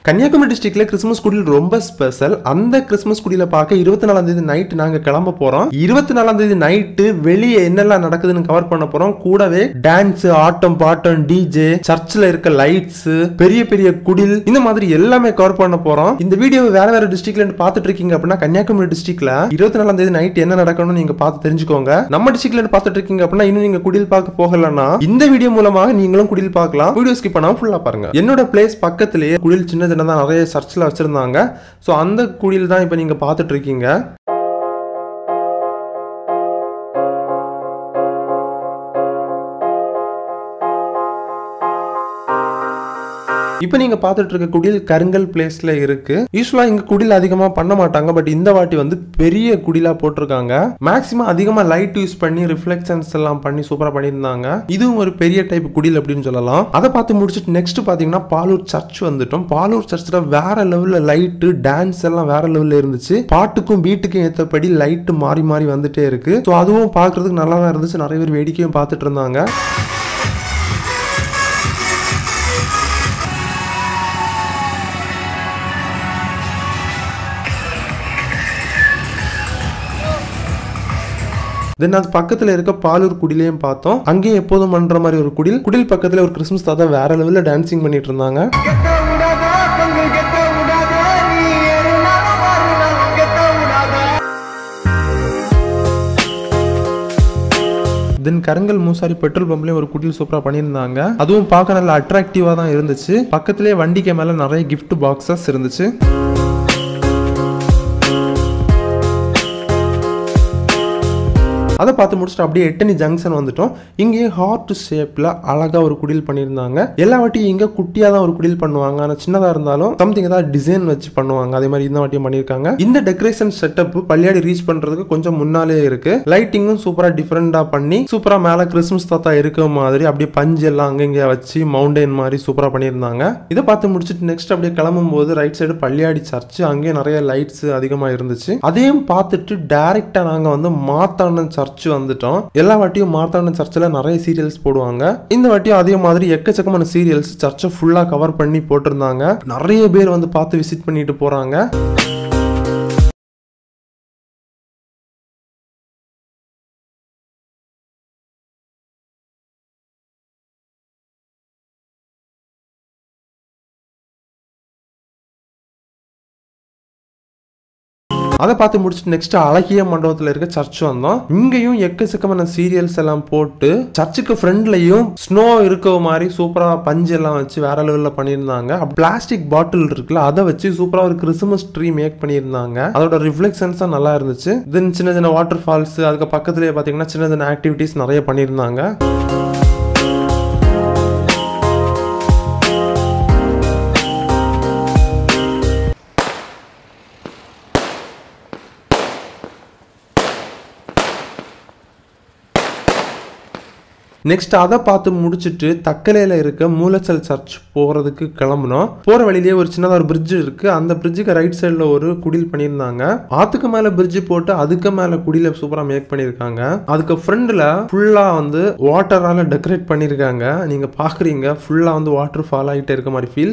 கன்னியாகுமரி டிஸ்ட்ரிக்ட்ல கிறிஸ்மஸ் குடியில் ரொம்ப ஸ்பெஷல் அந்த கிறிஸ்மஸ் குடியில பார்க்க இருபத்தி நாலாம் தேதி நைட் நாங்க கிளம்ப போறோம் இருபத்தி நாலாம் தேதி நைட்டு வெளியே என்னெல்லாம் நடக்குதுன்னு கவர் பண்ண போறோம் கூடவே டான்ஸ் ஆட்டம் பாட்டம் டிஜே சர்ச்சில் இருக்க லைட்ஸ் பெரிய பெரிய குடில் இந்த மாதிரி எல்லாமே கவர் பண்ண போறோம் இந்த வீடியோவை வேற வேற டிஸ்ட்ரிக்ட்ல இருந்து பார்த்துட்டு இருக்கீங்க அப்படின்னா கன்னியாகுமரி டிஸ்ட்ரிக்ட்ல இருபத்தி நாலாம் தேதி நைட் என்ன நடக்கணும்னு நீங்க பார்த்து தெரிஞ்சுக்கோங்க நம்ம டிஸ்ட்ரிக்ட்ல இருந்து பார்த்துட்டு இருக்கீங்க அப்படின்னா இன்னும் நீங்க குடில் பார்க்க போகலன்னா இந்த வீடியோ மூலமாக நீங்களும் குடில் பார்க்கலாம் வீடியோ ஸ்கிப் பண்ணாம ஃபுல்லா பாருங்க என்னோட பிளேஸ் பக்கத்திலேயே குடில் சின்ன சின்னதா நிறைய சர்ச்சில் வச்சிருந்தாங்க ஸோ அந்த குடில் தான் இப்போ நீங்க பார்த்துட்டு இருக்கீங்க இப்போ நீங்க பார்த்துட்டு இருக்க குடில் கருங்கல் பிளேஸ்ல இருக்கு யூஸ்வலா இங்க குடில் அதிகமா பண்ண மாட்டாங்க பட் இந்த வாட்டி வந்து பெரிய குடிலா போட்டிருக்காங்க மேக்ஸிமம் அதிகமா லைட் யூஸ் பண்ணி ரிஃப்ளெக்ஷன்ஸ் எல்லாம் பண்ணி சூப்பரா பண்ணியிருந்தாங்க இதுவும் ஒரு பெரிய டைப் குடில் அப்படின்னு சொல்லலாம் அதை பார்த்து முடிச்சுட்டு நெக்ஸ்ட் பாத்தீங்கன்னா பாலூர் சர்ச் வந்துட்டோம் பாலூர் சர்ச்ல வேற லெவல்ல லைட்டு டான்ஸ் எல்லாம் வேற லெவல்ல இருந்துச்சு பாட்டுக்கும் பீட்டுக்கும் ஏற்றபடி லைட் மாறி மாறி வந்துட்டே இருக்கு ஸோ அதுவும் பார்க்கிறதுக்கு நல்லா தான் இருந்துச்சு நிறைய பேர் வேடிக்கையும் பார்த்துட்டு இருந்தாங்க தென் அது பக்கத்துல இருக்க பாலூர் குடிலையும் பார்த்தோம் அங்கேயும் எப்போதும் பண்ற மாதிரி ஒரு குடில் குடில் பக்கத்துல ஒரு கிறிஸ்மஸ் தாத்தா வேற லெவல்ல டான்சிங் பண்ணிட்டு இருந்தாங்க கெத்த விடாத பங்கு கெத்த விடாத நீ ஏறினாலும் மாறினாலும் கெத்த விடாத தென் கருங்கல் மூசாரி பெட்ரோல் பம்ப்லயும் ஒரு குடில் சூப்பரா பண்ணியிருந்தாங்க அதுவும் பார்க்க நல்ல அட்ராக்டிவா தான் இருந்துச்சு பக்கத்திலேயே வண்டிக்கு மேல நிறைய gift பாக்ஸஸ் இருந்துச்சு அதை பார்த்து முடிச்சுட்டு அப்படியே எட்டனி ஜங்ஷன் வந்துட்டோம் இங்கேயும் ஹார்ட் ஷேப்ல அழகா ஒரு குடில் பண்ணியிருந்தாங்க எல்லா வாட்டியும் இங்க குட்டியா தான் ஒரு குடில் பண்ணுவாங்க ஆனா சின்னதா இருந்தாலும் சம்திங் ஏதாவது டிசைன் வச்சு பண்ணுவாங்க அதே மாதிரி இந்த வாட்டியும் பண்ணியிருக்காங்க இந்த டெக்கரேஷன் செட்டப் பள்ளியாடி ரீச் பண்றதுக்கு கொஞ்சம் முன்னாலே இருக்கு லைட்டிங்கும் சூப்பரா டிஃப்ரெண்டா பண்ணி சூப்பரா மேல கிறிஸ்மஸ் தாத்தா இருக்க மாதிரி அப்படியே பஞ்சு எல்லாம் அங்கங்க வச்சு மவுண்டைன் மாதிரி சூப்பரா பண்ணியிருந்தாங்க இதை பார்த்து முடிச்சுட்டு நெக்ஸ்ட் அப்படியே கிளம்பும் போது ரைட் சைடு பள்ளியாடி சர்ச் அங்கேயும் நிறைய லைட்ஸ் அதிகமா இருந்துச்சு அதையும் பார்த்துட்டு டைரக்டா நாங்க வந்து மாத்தாண்டன் சர்ச் வந்துட்டோம் எல்லா வாட்டியும் மார்த்தாண்டன் சர்ச்சில் நிறைய சீரியல்ஸ் போடுவாங்க இந்த வாட்டியும் அதே மாதிரி எக்கச்சக்கமான சீரியல்ஸ் சர்ச்சை ஃபுல்லா கவர் பண்ணி போட்டிருந்தாங்க நிறைய பேர் வந்து பார்த்து விசிட் பண்ணிட்டு போறாங்க அதை பார்த்து முடிச்சுட்டு நெக்ஸ்ட் அழகிய மண்டபத்தில் இருக்க சர்ச் வந்தோம் இங்கேயும் எக்கச்சக்கமான சீரியல்ஸ் எல்லாம் போட்டு சர்ச்சுக்கு ஃப்ரண்ட்லையும் ஸ்னோ இருக்க மாதிரி சூப்பரா பஞ்சு எல்லாம் வச்சு வேற லெவலில் பண்ணியிருந்தாங்க பிளாஸ்டிக் பாட்டில் இருக்குல்ல அதை வச்சு சூப்பரா ஒரு கிறிஸ்மஸ் ட்ரீ மேக் பண்ணியிருந்தாங்க அதோட ரிஃப்ளெக்ஷன்ஸும் நல்லா இருந்துச்சு தென் சின்ன சின்ன வாட்டர் ஃபால்ஸ் அதுக்கு பக்கத்துலேயே பார்த்தீங்கன்னா சின்ன சின்ன ஆக்டிவிட்டீஸ் நிறைய பண்ணியிருந்தாங்க நெக்ஸ்ட் அதை பார்த்து முடிச்சுட்டு தக்கலையில இருக்க மூலச்சல் சர்ச் போறதுக்கு கிளம்புனோம் போற வழியிலேயே ஒரு சின்னதா ஒரு பிரிட்ஜ் இருக்கு அந்த பிரிட்ஜுக்கு ரைட் சைடுல ஒரு குடில் பண்ணியிருந்தாங்க ஆத்துக்கு மேல பிரிட்ஜ் போட்டு அதுக்கு மேல குடில சூப்பரா மேக் பண்ணியிருக்காங்க அதுக்கு ஃப்ரண்ட்ல ஃபுல்லா வந்து வாட்டரால டெக்கரேட் பண்ணியிருக்காங்க நீங்க பாக்குறீங்க ஃபுல்லா வந்து வாட்டர் ஃபால் ஆகிட்டே இருக்க மாதிரி ஃபீல்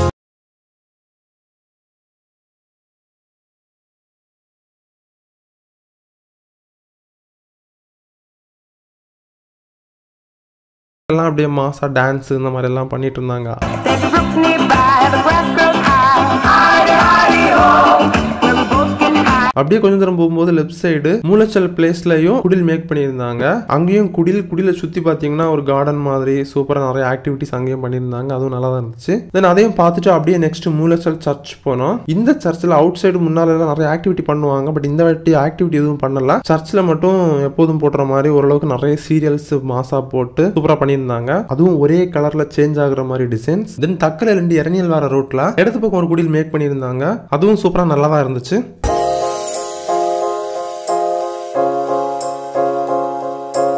எல்லாம் அப்படியே மாசா டான்ஸ் இந்த மாதிரி எல்லாம் பண்ணிட்டு இருந்தாங்க There's a brook nearby, the grass grows high. Hidey, hidey, ho, where we both get high. அப்படியே கொஞ்ச தூரம் போகும்போது லெஃப்ட் சைடு மூலச்சல் பிளேஸ்லயும் குடில் மேக் பண்ணியிருந்தாங்க அங்கேயும் குடில் குடில சுத்தி பாத்தீங்கன்னா ஒரு கார்டன் மாதிரி சூப்பரா நிறைய ஆக்டிவிட்டிஸ் அங்கேயும் பண்ணியிருந்தாங்க அதுவும் நல்லா தான் இருந்துச்சு தென் அதையும் பார்த்துட்டு அப்படியே நெக்ஸ்ட் மூலச்சல் சர்ச் போனோம் இந்த சர்ச்சில் அவுட் சைடு முன்னால எல்லாம் நிறைய ஆக்டிவிட்டி பண்ணுவாங்க பட் இந்த வாட்டி ஆக்டிவிட்டி எதுவும் பண்ணல சர்ச்சில் மட்டும் எப்போதும் போடுற மாதிரி ஓரளவுக்கு நிறைய சீரியல்ஸ் மாசா போட்டு சூப்பரா பண்ணியிருந்தாங்க அதுவும் ஒரே கலர்ல சேஞ்ச் ஆகுற மாதிரி டிசைன்ஸ் தென் தக்கல ரெண்டு இறனியல் வர ரோட்ல இடது பக்கம் ஒரு குடில் மேக் பண்ணியிருந்தாங்க அதுவும் சூப்பரா நல்லா தான் இருந்துச்சு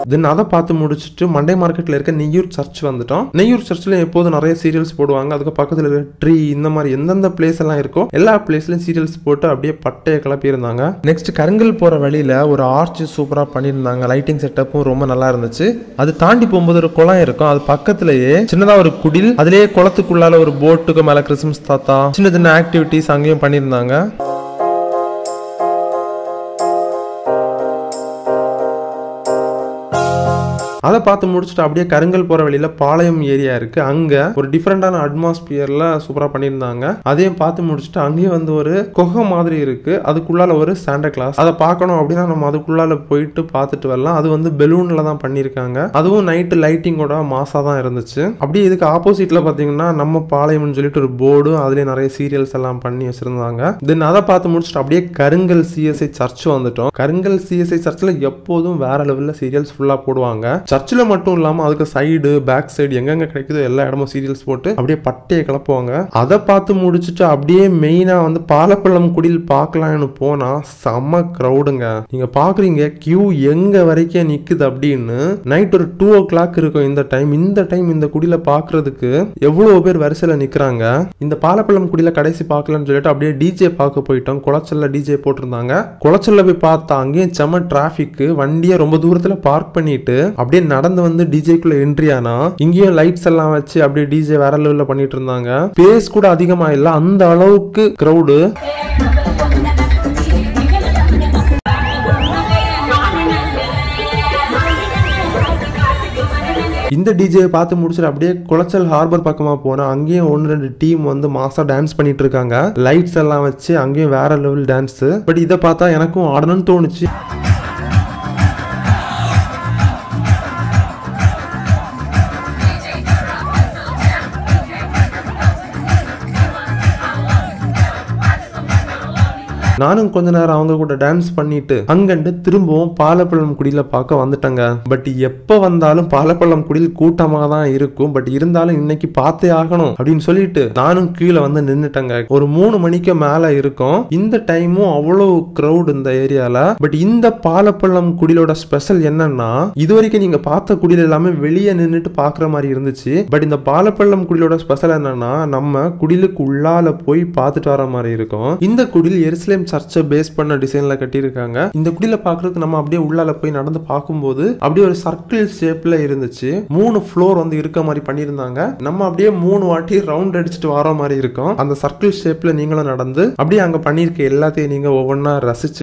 தென் அதை பார்த்து முடிச்சுட்டு மண்டே மார்க்கெட்ல இருக்க நெய்யூர் சர்ச் வந்துட்டோம் நெய்யூர் சர்ச்சில் எப்போதும் நிறைய சீரியல்ஸ் போடுவாங்க அதுக்கு பக்கத்தில் இருக்க ட்ரீ இந்த மாதிரி எந்தெந்த பிளேஸ் எல்லாம் இருக்கோ எல்லா பிளேஸ்லயும் சீரியல்ஸ் போட்டு அப்படியே பட்டையை கிளப்பி இருந்தாங்க நெக்ஸ்ட் கருங்கல் போற வழியில ஒரு ஆர்ச் சூப்பரா பண்ணியிருந்தாங்க லைட்டிங் செட்டப்பும் ரொம்ப நல்லா இருந்துச்சு அது தாண்டி போகும்போது ஒரு குளம் இருக்கும் அது பக்கத்திலேயே சின்னதா ஒரு குடில் அதுலயே குளத்துக்குள்ளால ஒரு போட்டுக்கு மேல கிறிஸ்மஸ் தாத்தா சின்ன சின்ன ஆக்டிவிட்டிஸ் அங்கேயும் பண்ணியிருந்தாங்க அதை பார்த்து முடிச்சுட்டு அப்படியே கருங்கல் போற வழியில பாளையம் ஏரியா இருக்கு அங்க ஒரு டிஃப்ரெண்டான அட்மாஸ்பியர்ல சூப்பரா பண்ணியிருந்தாங்க அதையும் பார்த்து முடிச்சுட்டு அங்கேயும் வந்து ஒரு குகை மாதிரி இருக்கு அதுக்குள்ளால ஒரு சாண்டா கிளாஸ் அதை பார்க்கணும் அப்படின்னா நம்ம அதுக்குள்ளால போயிட்டு பார்த்துட்டு வரலாம் அது வந்து பெலூன்ல தான் பண்ணியிருக்காங்க அதுவும் நைட்டு லைட்டிங்கோட மாசா தான் இருந்துச்சு அப்படியே இதுக்கு ஆப்போசிட்ல பாத்தீங்கன்னா நம்ம பாளையம்னு சொல்லிட்டு ஒரு போர்டு அதுலயே நிறைய சீரியல்ஸ் எல்லாம் பண்ணி வச்சிருந்தாங்க தென் அதை பார்த்து முடிச்சுட்டு அப்படியே கருங்கல் சிஎஸ்ஐ சர்ச் வந்துட்டோம் கருங்கல் சிஎஸ்ஐ சர்ச்சில் எப்போதும் வேற லெவல்ல சீரியல்ஸ் ஃபுல்லா போடுவாங்க சர்ச்சில் மட்டும் இல்லாம அதுக்கு சைடு பேக் சைடு எங்கெங்க கிடைக்குதோ எல்லா இடமும் சீரியல்ஸ் போட்டு அப்படியே பட்டையை கிளப்புவாங்க அதை பார்த்து முடிச்சுட்டு அப்படியே மெயினா வந்து பாலப்பள்ளம் குடில் பார்க்கலாம்னு போனா செம்ம க்ரௌடுங்க நீங்க பாக்குறீங்க கியூ எங்க வரைக்கும் நிக்குது அப்படின்னு நைட் ஒரு டூ ஓ கிளாக் இருக்கும் இந்த டைம் இந்த டைம் இந்த குடில பாக்குறதுக்கு எவ்வளவு பேர் வரிசையில நிக்கிறாங்க இந்த பாலப்பள்ளம் குடில கடைசி பார்க்கலாம்னு சொல்லிட்டு அப்படியே டிஜே பார்க்க போயிட்டோம் குளச்சல்ல டிஜே போட்டிருந்தாங்க குளச்சல்ல போய் பார்த்தா அங்கேயும் செம்ம டிராபிக் வண்டியை ரொம்ப தூரத்துல பார்க் பண்ணிட்டு அப்படியே நடந்து வந்து டிஜேக்குள்ள என்ட்ரி ஆனா இங்கேயும் லைட்ஸ் எல்லாம் வச்சு அப்படியே டிஜே வேற லெவல்ல பண்ணிட்டு இருந்தாங்க பேஸ் கூட அதிகமா இல்ல அந்த அளவுக்கு கிரௌடு இந்த டிஜே பார்த்து முடிச்சுட்டு அப்படியே குளச்சல் ஹார்பர் பக்கமா போனா அங்கேயும் ஒன்று ரெண்டு டீம் வந்து மாசா டான்ஸ் பண்ணிட்டு இருக்காங்க லைட்ஸ் எல்லாம் வச்சு அங்கேயும் வேற லெவல் டான்ஸ் பட் இதை பார்த்தா எனக்கும் ஆடணும்னு தோணுச்சு நானும் கொஞ்ச நேரம் அவங்க கூட டான்ஸ் பண்ணிட்டு அங்கண்டு திரும்பவும் பாலப்பழம் குடியில பார்க்க வந்துட்டேங்க பட் எப்ப வந்தாலும் பாலப்பழம் குடியில் கூட்டமா தான் இருக்கும் பட் இருந்தாலும் இன்னைக்கு பார்த்தே ஆகணும் அப்படின்னு சொல்லிட்டு நானும் கீழே வந்து நின்னுட்டேங்க ஒரு மூணு மணிக்கு மேல இருக்கும் இந்த டைமும் அவ்வளவு கிரௌட் இந்த ஏரியால பட் இந்த பாலப்பழம் குடிலோட ஸ்பெஷல் என்னன்னா இது வரைக்கும் நீங்க பார்த்த குடில் எல்லாமே வெளியே நின்னுட்டு பாக்குற மாதிரி இருந்துச்சு பட் இந்த பாலப்பள்ளம் குடிலோட ஸ்பெஷல் என்னன்னா நம்ம குடிலுக்கு உள்ளால போய் பார்த்துட்டு வர மாதிரி இருக்கும் இந்த குடில் எருசலேம் சர்ச்சை பேஸ் பண்ண டிசைன்ல கட்டியிருக்காங்க இந்த குடில பாக்குறதுக்கு நம்ம அப்படியே உள்ளால போய் நடந்து பார்க்கும்போது அப்படியே ஒரு சர்க்கிள் ஷேப்ல இருந்துச்சு மூணு ஃப்ளோர் வந்து இருக்க மாதிரி பண்ணியிருந்தாங்க நம்ம அப்படியே மூணு வாட்டி ரவுண்ட் அடிச்சுட்டு வர மாதிரி இருக்கும் அந்த சர்க்கிள் ஷேப்ல நீங்களும் நடந்து அப்படியே அங்க பண்ணியிருக்க எல்லாத்தையும் நீங்க ஒவ்வொன்றா ரசிச்சு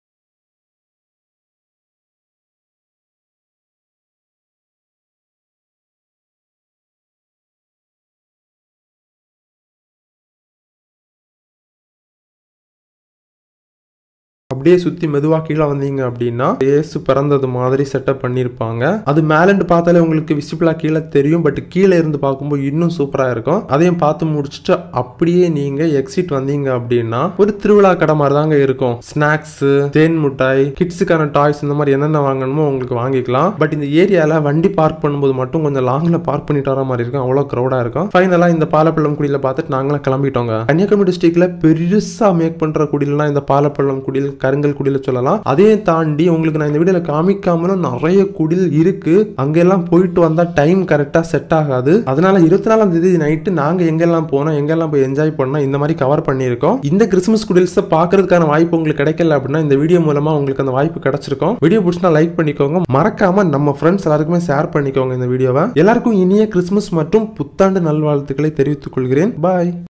அப்படியே சுத்தி மெதுவா கீழே வந்தீங்க அப்படின்னா இயேசு பிறந்தது மாதிரி செட்டப் பண்ணியிருப்பாங்க அது மேலண்டு பார்த்தாலே உங்களுக்கு விசிபிளா கீழே தெரியும் பட் கீழே இருந்து பார்க்கும்போது இன்னும் சூப்பரா இருக்கும் அதையும் பார்த்து முடிச்சுட்டு அப்படியே நீங்க எக்ஸிட் வந்தீங்க அப்படின்னா ஒரு திருவிழா கடை மாதிரி தாங்க இருக்கும் ஸ்நாக்ஸ் தேன் மிட்டாய் கிட்ஸுக்கான டாய்ஸ் இந்த மாதிரி என்னென்ன வாங்கணுமோ உங்களுக்கு வாங்கிக்கலாம் பட் இந்த ஏரியால வண்டி பார்க் பண்ணும்போது மட்டும் கொஞ்சம் லாங்ல பார்க் பண்ணிட்டு வர மாதிரி இருக்கும் அவ்வளோ க்ரௌடா இருக்கும் ஃபைனலா இந்த பாலப்பள்ளம் குடியில பார்த்துட்டு நாங்களும் கிளம்பிட்டோங்க கன்னியாகுமரி டிஸ்ட்ரிக்ட்ல பெருசா மேக் பண்ற குடில்னா இந்த பாலப்பள்ளம் குடில் கருங்கல் குடில சொல்லலாம் அதே தாண்டி உங்களுக்கு நான் இந்த வீடியோல காமிக்காமலும் நிறைய குடில் இருக்கு அங்கெல்லாம் போயிட்டு வந்தா டைம் கரெக்டா செட் ஆகாது அதனால இருபத்தி நாலாம் தேதி நைட்டு நாங்க எங்கெல்லாம் போனோம் எங்கெல்லாம் போய் என்ஜாய் பண்ணோம் இந்த மாதிரி கவர் பண்ணியிருக்கோம் இந்த கிறிஸ்மஸ் குடில்ஸை பார்க்கறதுக்கான வாய்ப்பு உங்களுக்கு கிடைக்கல அப்படின்னா இந்த வீடியோ மூலமா உங்களுக்கு அந்த வாய்ப்பு கிடைச்சிருக்கும் வீடியோ பிடிச்சினா லைக் பண்ணிக்கோங்க மறக்காம நம்ம ஃப்ரெண்ட்ஸ் எல்லாருக்குமே ஷேர் பண்ணிக்கோங்க இந்த வீடியோவை எல்லாருக்கும் இனிய கிறிஸ்மஸ் மற்றும் புத்தாண்டு நல்வாழ்த்துக்களை தெரிவித்துக் கொள்கிறேன் பாய்